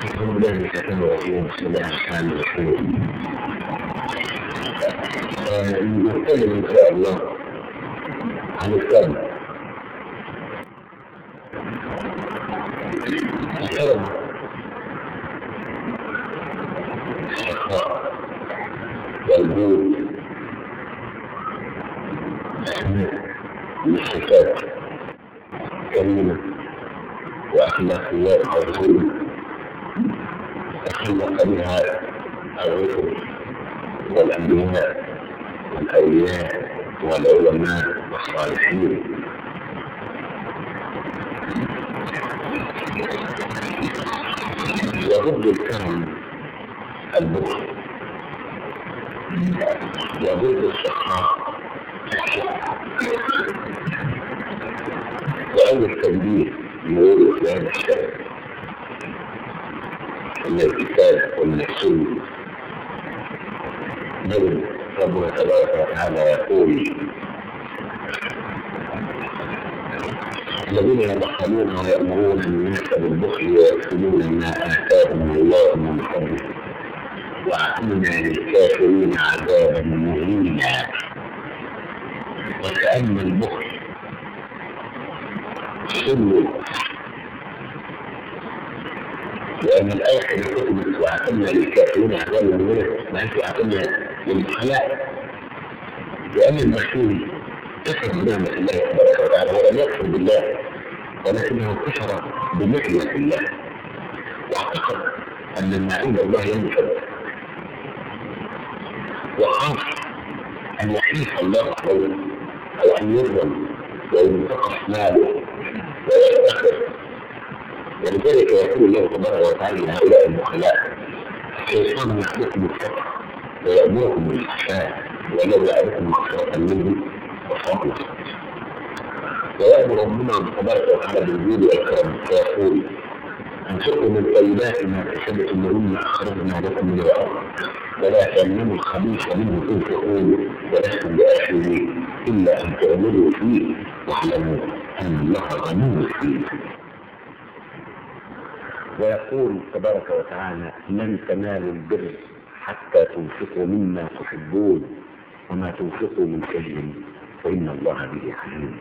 الحمد لله الرحمن الرحيم بسم الله الرحمن الرحيم نتكلم ان شاء الله عن الكرم الكرم الشقاء والجود من صفات كريمة وأخلاقيات عظيمة تخلق بها الرسل والأنبياء والأولياء والعلماء والصالحين وضد الكرم البخل وضد السخاء وأول التنبيه يقول في هذا الشأن من الكتاب ومن السنة بل ربنا تبارك وتعالى يقول الذين يبخلون ويأمرون الناس بالبخل ويكتمون ما آتاهم الله من فضله وأعتدنا للكافرين عذابا مهينا وكأن البخل سن لأن الآية كتبت وأعتدنا للكافرين عذابا مهينا ما أنت أعتدنا للبخلاء لأن المسؤول كفر بنعمة الله تبارك وتعالى ولم يكفر بالله ولكنه كفر بنعمة الله واعتقد أن المعين الله ينفذ وخاف أن يحيف الله عليه أو أن يظلم وينتقص ماله ويفتخر ولذلك يقول الله تبارك وتعالى لهؤلاء البخلاء الشيطان يعدكم الفقر ويأمركم بالفحشاء ولو يعدكم مغفرة منه وفضله ويأمر ربنا تبارك وتعالى بالجود والكرم فيقول انفقوا من طيبات ما كسبتم مما اخرجنا لكم من الارض ولا تيمموا الخبيث منه تنفقون ولستم باخره الا ان تعملوا فيه واعلموا ان الله غني فيه ويقول تبارك وتعالى لن تنالوا البر حتى تنفقوا مما تحبون وما تنفقوا من شيء فإن الله به عليم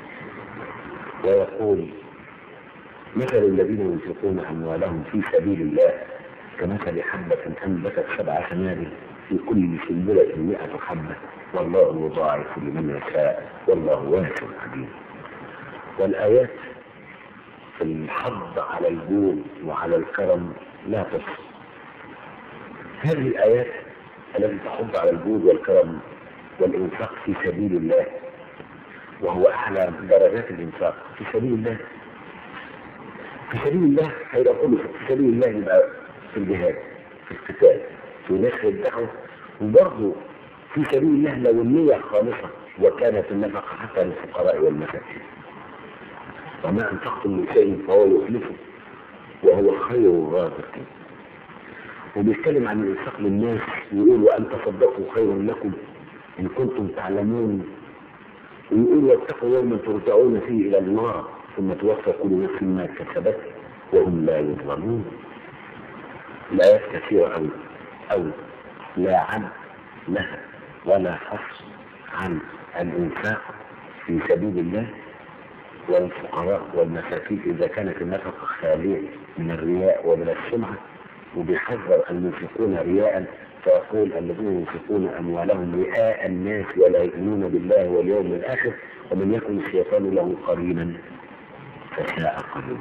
ويقول مثل الذين ينفقون أموالهم في سبيل الله كمثل حبة أنبتت سبع سنابل في كل سنبلة مئة حبة والله يضاعف لمن يشاء والله واسع عليم والآيات في الحض على الجود وعلى الكرم لا تصل هذه الآيات التي تحض على الجود والكرم والإنفاق في سبيل الله وهو أعلى درجات الإنفاق في سبيل الله في سبيل الله هيبقى كله في سبيل الله يبقى في الجهاد في القتال في نشر الدعوة وبرضه في سبيل الله لو النية خالصة وكانت النفقة حتى للفقراء والمساكين وما أنفقتم من شيء فهو يخلفه وهو خير الرازقين وبيتكلم عن الإنفاق للناس يقول وأن تصدقوا خير لكم إن كنتم تعلمون ويقول واتقوا يوما ترجعون فيه إلى النار ثم توفى كل نفس ما كسبت وهم لا يظلمون الآيات كثيرة أوي أو لا عد لها ولا حصر عن الإنفاق في سبيل الله والفقراء والمساكين إذا كانت النفقة خالية من الرياء ومن السمعة وبيحذر المنفقون رياء فيقول الذين ينفقون أموالهم رئاء الناس ولا يؤمنون بالله واليوم الآخر ومن يكن الشيطان له قرينا فساء قرينا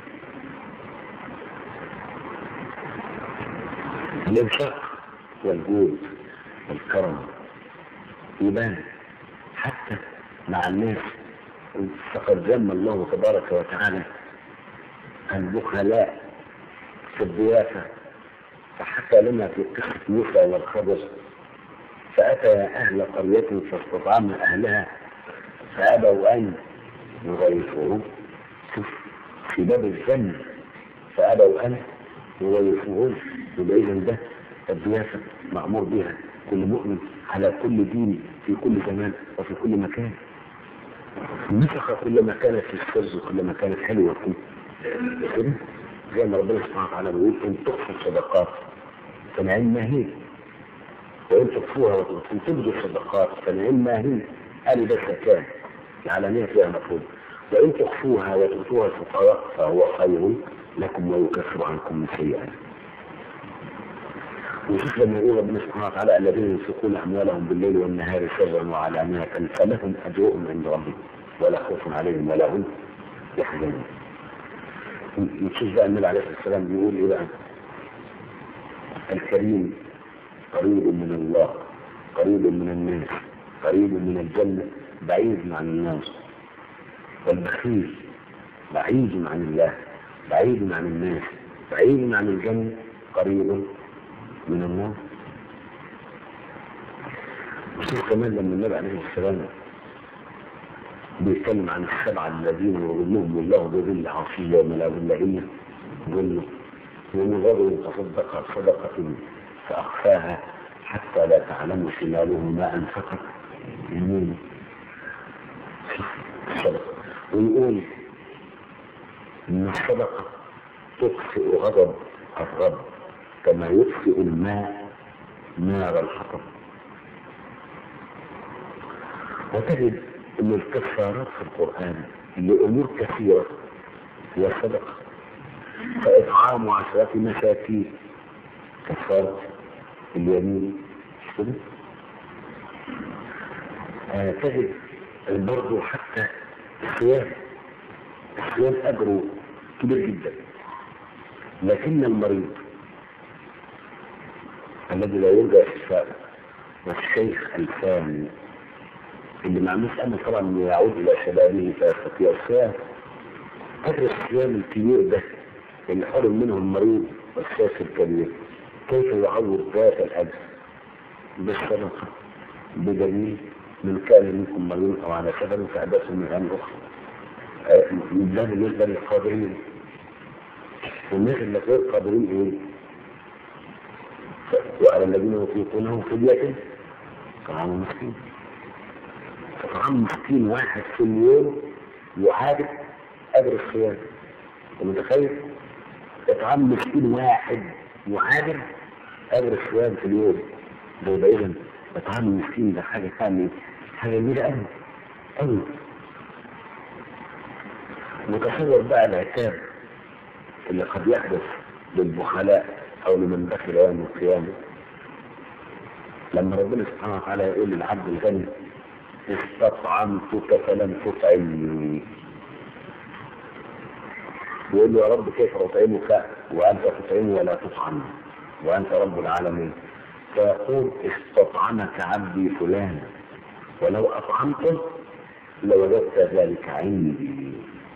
الإنفاق والجود والكرم يبان حتى مع الناس فقد ذم الله تبارك وتعالى البخلاء في الضيافة فحكى لنا في قصة موسى والخضر فأتى أهل قرية فاستطعم أهلها فأبوا أن يضيفوه شوف في باب الذم فأبوا أن يضيفوه يبقى إذا ده الضيافة مأمور بها كل مؤمن على كل دين في كل زمان وفي كل مكان النفقة كلما كانت في السر كلما كانت حلوة كده زي ما ربنا سبحانه وتعالى بيقول ان تخفوا الصدقات فنعم ما هي وان تخفوها وان تبدوا الصدقات فنعم ما هي قال ده زكاه العلانيه فيها مفروض وان تخفوها وتؤتوها الفقراء فهو خير لكم ويكفر عنكم من سيئاتكم وشوف لما يقول ربنا سبحانه وتعالى الذين ينفقون اموالهم بالليل والنهار سرا وعلانية فلهم اجرهم عند ربهم ولا خوف عليهم ولا هم يحزنون. نشوف بقى النبي عليه الصلاه والسلام بيقول ايه بقى؟ الكريم قريب من الله قريب من الناس قريب من الجنه بعيد عن الناس والبخيل بعيد عن الله بعيد عن الناس بعيد عن الجنه قريب من النار وشوف كمان لما النبي عليه السلام بيتكلم عن السبعة الذين يظلهم الله بظل عصيه يوم لا ظل إلا ظله ومن رجل تصدق صدقة فأخفاها حتى لا تعلم شماله ما أنفقت يمينه الصدقة ويقول إن الصدقة تطفئ غضب الرب كما يطفئ الماء نار الحطب وتجد ان الكفارات في القرآن لأمور كثيرة هي صدقة فإطعام عشرة مساكين كفارة اليمين كده آه تجد برضه حتى الصيام الصيام أجره كبير جدا لكن المريض الذي لا يرجى شفاءه والشيخ الفاني اللي ما عندوش امل طبعا انه يعود الى شبابه فيستطيع الصيام قدر الصيام الكبير ده اللي حرم منه المريض والشيخ الكبير كيف يعوض ذات الاجر بالصدقه بدليل من كان منكم مريض او على سفر فعباس من غير اخرى ده بالنسبه للقادرين والناس اللي غير قادرين ايه؟ وعلى الذين يطيقونه فدية طعام مسكين طعام مسكين واحد في اليوم يعادل أجر الصيام متخيل؟ إطعام مسكين واحد يعادل أجر الصيام في اليوم ده يبقى إذا إطعام المسكين ده حاجة ثانية حاجة كبيرة أوي أوي متصور بقى العتاب اللي قد يحدث للبخلاء او لمن دخل يوم القيامة لما ربنا سبحانه وتعالى يقول للعبد الغني استطعمتك فلم تطعمني يقول له يا رب كيف اطعمك وانت تطعم ولا تطعم وانت رب العالمين فيقول استطعمك عبدي فلان ولو اطعمته لوجدت ذلك عندي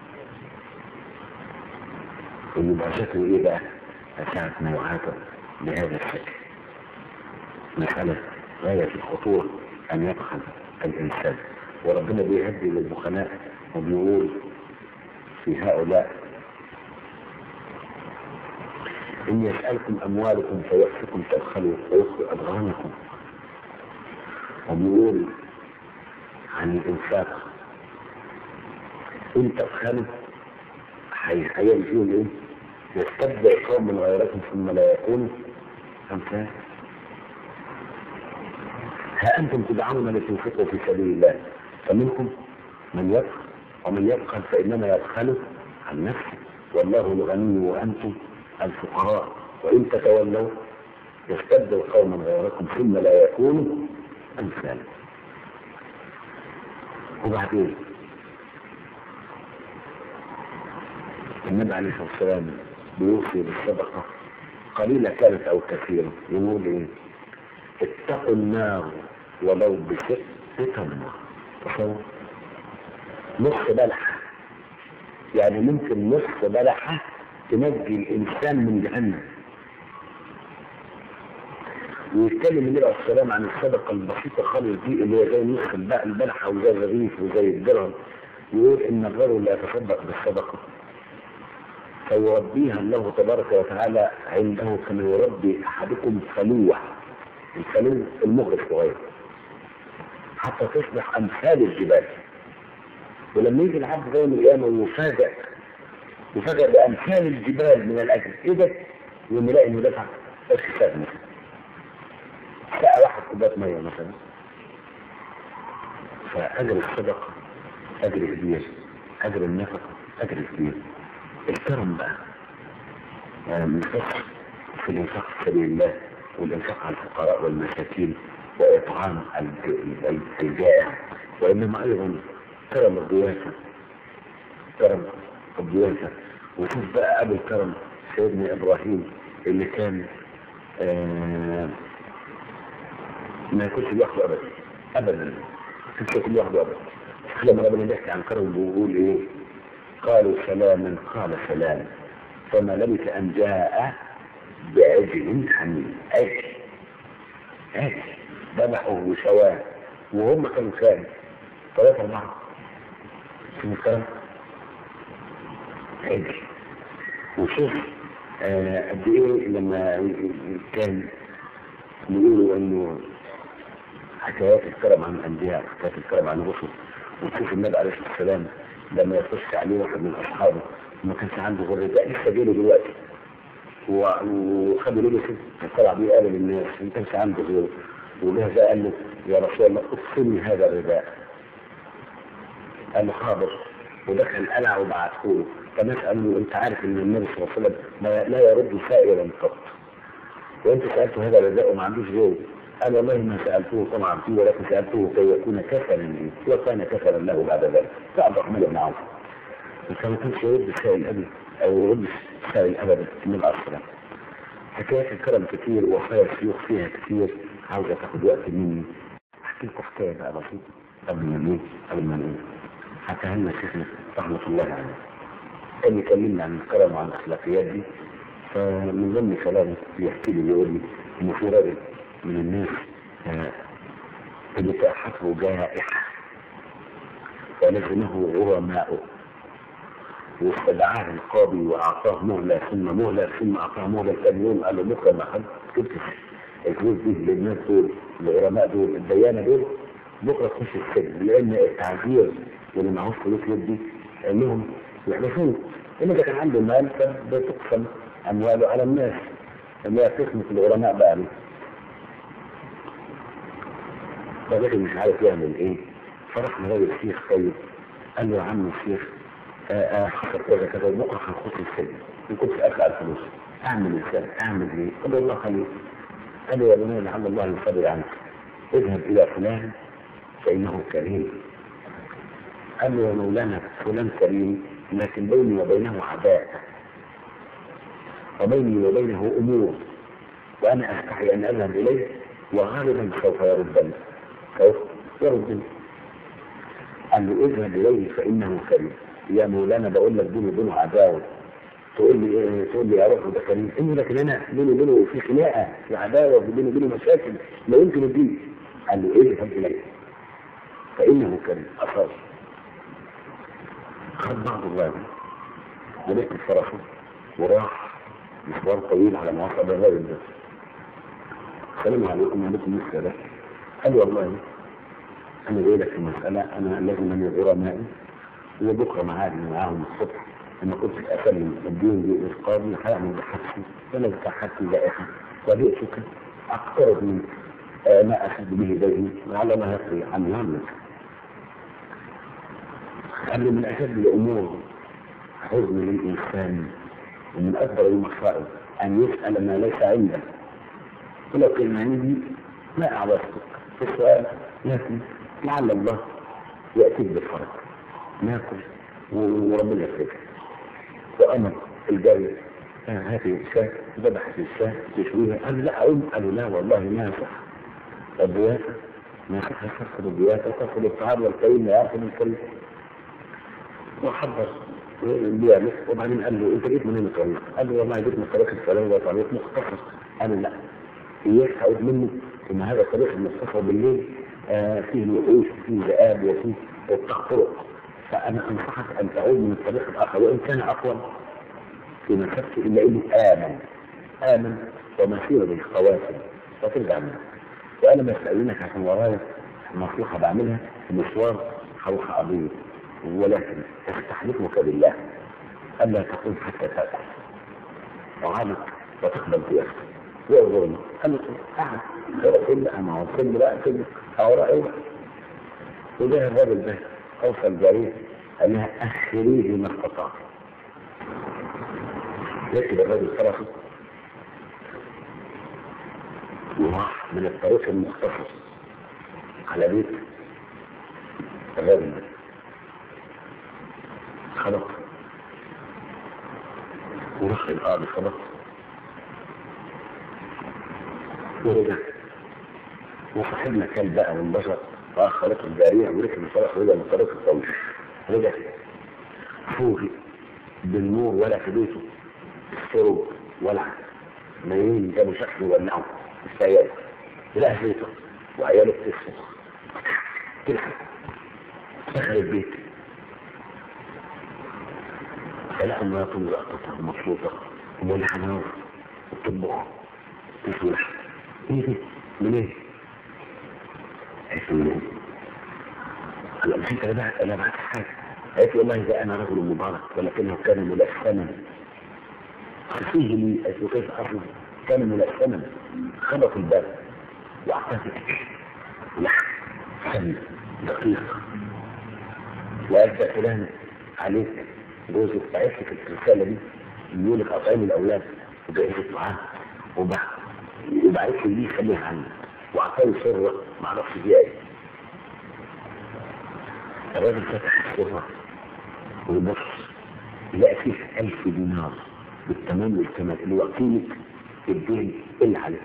يبقى شكله ايه بقى؟ ساعة ما يعاتب بهذا الشكل مسألة غاية في الخطورة أن يبخل الإنسان وربنا بيهدي للبخلاء وبيقول في هؤلاء إن يسألكم أموالكم فيحفكم تبخلوا ويخفي أضغانكم وبيقول عن الإنفاق إن تبخلوا هيعمل فيهم إيه؟ يستبدع قوم من غيركم ثم لا يكون أمثال ها أنتم تدعون لتنفقوا في سبيل الله فمنكم من يبخل ومن يبخل فإنما يبخل عن نفسه والله الغني وأنتم الفقراء وإن تتولوا يستبدل قوما غيركم ثم لا يكونوا أمثالكم وبعدين النبي عليه الصلاة والسلام بيوصي بالصدقة قليلة كانت أو كثيرة يقول إيه اتقوا النار ولو بشق تمرة تصور نص بلحة يعني ممكن نص بلحة تنجي الإنسان من جهنم ويتكلم النبي عليه السلام عن الصدقة البسيطة خالص دي اللي هي زي نص البلحة وزي الرغيف وزي الدرهم يقول إن الرجل لا يتصدق بالصدقة فيربيها الله تبارك وتعالى عنده كما يربي احدكم فلوه الفلو المغرب الصغير حتى تصبح امثال الجبال ولما يجي العبد يوم القيامه ويفاجئ وفجأة بأمثال الجبال من الأجل إيه ده؟ يوم يلاقي إنه دفع الحساب مثلا ساعة واحد كوباية مية مثلا فأجر الصدقة أجر كبير أجر النفقة أجر كبير الكرم بقى يعني مش بس في الإنفاق في سبيل الله والإنفاق على الفقراء والمساكين وإطعام الج- الجائع وإنما أيضا كرم الضيافة كرم الضيافة وشوف بقى أبو الكرم سيدنا إبراهيم اللي كان آه ما يكونش لوحده أبدا أبدا ما كانش يكون لوحده أبدا لما ربنا بيحكي عن كرم بيقول إيه قالوا سلاما قال سلام فما لبث أن جاء بعجل حميد عجل عجل ذبحه وشواه وهم كانوا كام ثلاثة أربعة شوف الكلام عجل وشوف آه، قد ايه لما كان يقولوا انه حكايات الكرم عن الانبياء حكايات الكرم عن الرسل وتشوف النبي عليه الصلاه والسلام لما يخش عليه واحد من اصحابه ما كانش عنده غير ده لسه جاله دلوقتي و- وخدوا له ست طلع بيه قال للناس ما كانش عنده غيره وجه ده قال له يا رسول الله اقسمني هذا الرداء قال له حاضر ودخل قلع وبعته له فالناس قال له انت عارف ان النبي صلى الله عليه وسلم ما- لا يرد سائلا قط وانت سالته هذا الرداء وما عندوش غيره قال والله ما سالته طبعا فيه ولكن سالته كي يكون كفلا لي وكان كفلا له بعد ذلك سعد الرحمن بن عوف فما كانش يرد سائل ابدا او يرد سائل ابدا من الاسرى حكايات الكرم كتير ووفايا الشيوخ فيها كتير عاوزه تاخد وقت مني احكي لكم حكايه بقى بسيطه قبل ما نقول قبل ما نقول حكاها لنا شيخنا رحمه الله عليه كان يكلمنا عن الكرم وعن الاخلاقيات دي فمن ضمن كلامه بيحكي لي بيقول لي انه في راجل من الناس آه، اللي تأحته جائحة ولزمه غرماؤه واستدعاه القاضي واعطاه مهله ثم مهله ثم اعطاه مهله ثاني يوم قال له بكره ما حد كنت الفلوس دي للناس دول الغرماء دول الديانه دول بكره تخش السجن لان التعذير واللي معهوش فلوس يدي انهم يحلفون ان اذا كان عنده مال فبتقسم امواله على الناس اللي هي قسمه الغرماء بقى دي فالراجل مش عارف يعمل ايه فراح لراجل شيخ طيب قال له يا عم الشيخ آه، آه، حصل كذا كذا وبكره هنخش السجن ما كنتش ادفع الفلوس اعمل ازاي؟ اعمل ايه؟ قال له الله خليك قال له يا بني لعل الله يصبر عنك اذهب الى فلان فانه كريم قال له يا مولانا فلان كريم لكن بيني وبينه عداء وبيني وبينه امور وانا استحي ان اذهب اليه وغالبا سوف يردني سوف يردني قال له اذهب اليه فانه كريم يا مولانا بقول لك بيني وبينه عداوه تقول لي إيه تقول لي يا رب ده كريم انه لكن انا بيني وبينه في خناقه في عداوه وبيني وبينه مشاكل لا يمكن الدين قال له اذهب اليه فانه كريم اصاب خد بعض الغابه وركب فرسه وراح مشوار طويل على ما وصل الراجل ده السلام عليكم وعليكم السلام قال والله انا جاي لك في مساله انا لازم من غرمائي وبكره معادي معاهم الصبح لما كنت اسلم الدين دي للقاضي هيعمل بحثي وانا بتحكي لائحه وبئتك اقترب منك آه، ما اسد به ديني وعلى ما يقضي عني عنك قال له من اشد الامور حزن للانسان ومن اكبر المصائب ان يسال ما ليس عنده ولو كان عندي ما اعرفك في السؤال لكن لعل الله ياتيك بالفرج ناكل وربنا يفرجك وامر الجارية آه، هذه الشاة ذبحت الشاة تشويها قال لا أقوم قالوا لا والله ما يصح الضيافة ما يصح تفقد الضيافة تفقد الطعام والكريم لا يأخذ الكريم وحضر بيعمل وبعدين قال له انت جيت منين الطريق؟ قال له والله جيت من الطريق الفلاني ده طريق مختصر قال لا اياك تعود منه ان هذا الطريق المختصر بالليل آه فيه الوحوش وفيه ذئاب وفيه قطاع طرق فانا انصحك ان تعود من الطريق الاخر وان كان اقوى في مسافته الا انه امن امن ومسيره بالخواتم فترجع منه وانا بسالونك عشان ورايا مصلحه بعملها في مشوار هروح اقضيه ولكن استحلفك بالله الا تقوم حتى تاكل وعادت وتقبل ضيافته ويغرنا قال له قعد قل له ما هو سن بقى سن او رأيه وده الراجل ده اوصل جريء قال لها اخريه ما استطعت ركب الراجل فرسه وراح من الطريق المختصر على بيت الراجل ده خلاص وراح الارض خلاص ورجع وصاحبنا كان بقى وانبسط واخرته الجاريه وركب الفرس ورجع من الطريق الطويل رجع فوق بالنور ولا في بيته السرب ولع نايمين جابوا شكل ولعوا السيارة لا بيته وعياله بتصرخ تلحق دخل البيت فلقوا مراته مزقطة ومبسوطة ومولعة نار وبتطبخ تسمح ايه ده؟ من ايه؟ قالت له من ايه؟ قال له انت بعت انا بعت حاجة قالت له والله ده انا رجل مبارك ولكنه كان ملثما خفيه لي قالت له كيف اصلا كان ملثما خبط الباب واعطاه الاكل لحم سمن دقيق وقال ده فلان عليك جوزك بعت لك الرساله دي يقول لك اطعمي الاولاد وجايزه معاه وبعت وبعت لي دي خليها عني واعطاني سره ما اعرفش دي ايه الراجل فتح السره ويبص لقى فيه ألف دينار بالتمام والكمال اللي هو قيمة الدين اللي عليه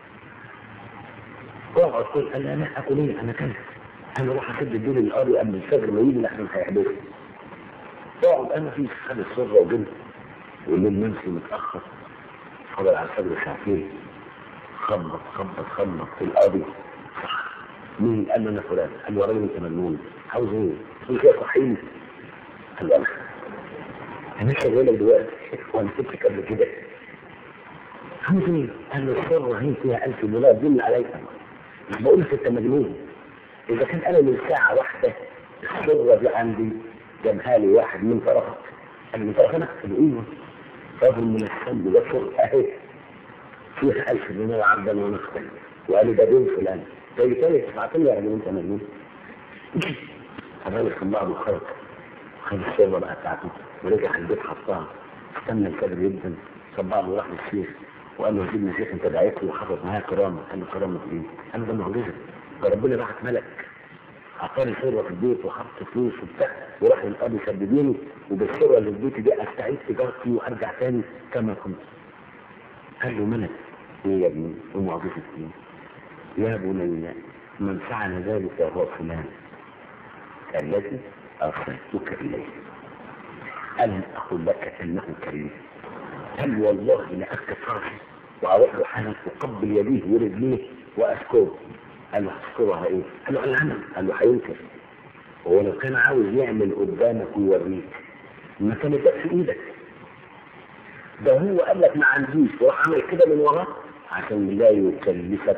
اقعد كل قال لا لا اكل ايه انا كلت انا اروح اسد الدين الارضي قبل الفجر ما يجي لحسن هيحبسني اقعد انا في خد السره وجنت والليل نمشي متاخر فضل على الفجر ساعتين خبط خبط خبط في القاضي مين قال له انا فلان قال له يا راجل انت مجنون عاوز ايه؟ قال كده صحيني قال له انا انا شغالك دلوقتي وانا سبتك قبل كده عاوز ايه؟ قال له السر هي فيها 1000 دولار دل عليك مش بقول لك انت مجنون اذا كان انا من ساعه واحده السره دي عندي جابها لي واحد من طرفك قال من طرف انا قال له ايوه رجل من السم ده سر اهي فيها 1000 دينار عرضا ونقدا وقال لي ده دين فلان زي تاني دفعت لي يعني انت مجنون الراجل كان بعضه خرج خد السره بقى بتاعته ورجع البيت حطها استنى الفجر جدا كان بعضه راح للشيخ وقال له سيدنا شيخ انت دعيت لي وحصلت معايا كرامه قال له كرامه ايه؟ قال له ده معجزه ده ربنا بعت ملك اعطاني سره في البيت وحط فلوس وبتاع وراح للقاضي سدديني وبالسره اللي في بيتي دي استعيد تجارتي وارجع تاني كما كنت قال له ملك ايه يا ابني؟ ومعجزه ايه؟ يا بني من فعل ذلك هو فلان الذي ارسلتك اليه الم اقل لك انه كريم هل والله لاكتب فرسي واروح له حالا اقبل يديه ورجليه واشكره قال له هتشكرها ايه؟ قال له العمل قال له هينكر هو لو كان عاوز يعمل قدامك ويوريك ما كان ده في ايدك ده هو قال لك ما عنديش وراح عمل كده من وراك عشان لا يكلفك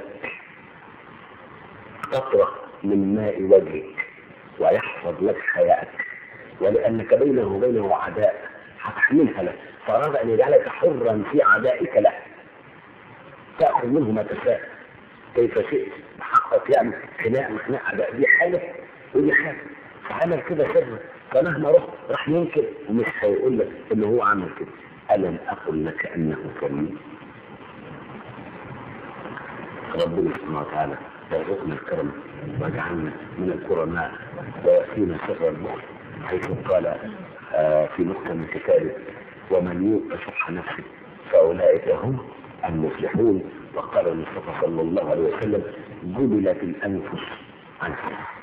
قطرة من ماء وجهك ويحفظ لك حياتك ولأنك بينه وبينه عداء هتحملها له فأراد أن يجعلك حرا في عدائك له تأخذ منه ما تشاء كيف شئت بحقك يعني خناق وخناق عداء دي حاجة ودي حاجة فعمل كده سر فمهما رحت راح ينكر ومش هيقول لك ان هو عمل كده ألم أقل لك أنه كريم ربنا سبحانه وتعالى يرزقنا الكرم واجعلنا من الكرماء ويأتينا شر البخل حيث قال آه في نقطة من كتابه ومن يوق شح نفسه فأولئك هم المفلحون وقال المصطفى صلى الله عليه وسلم جبلت الأنفس عن حسن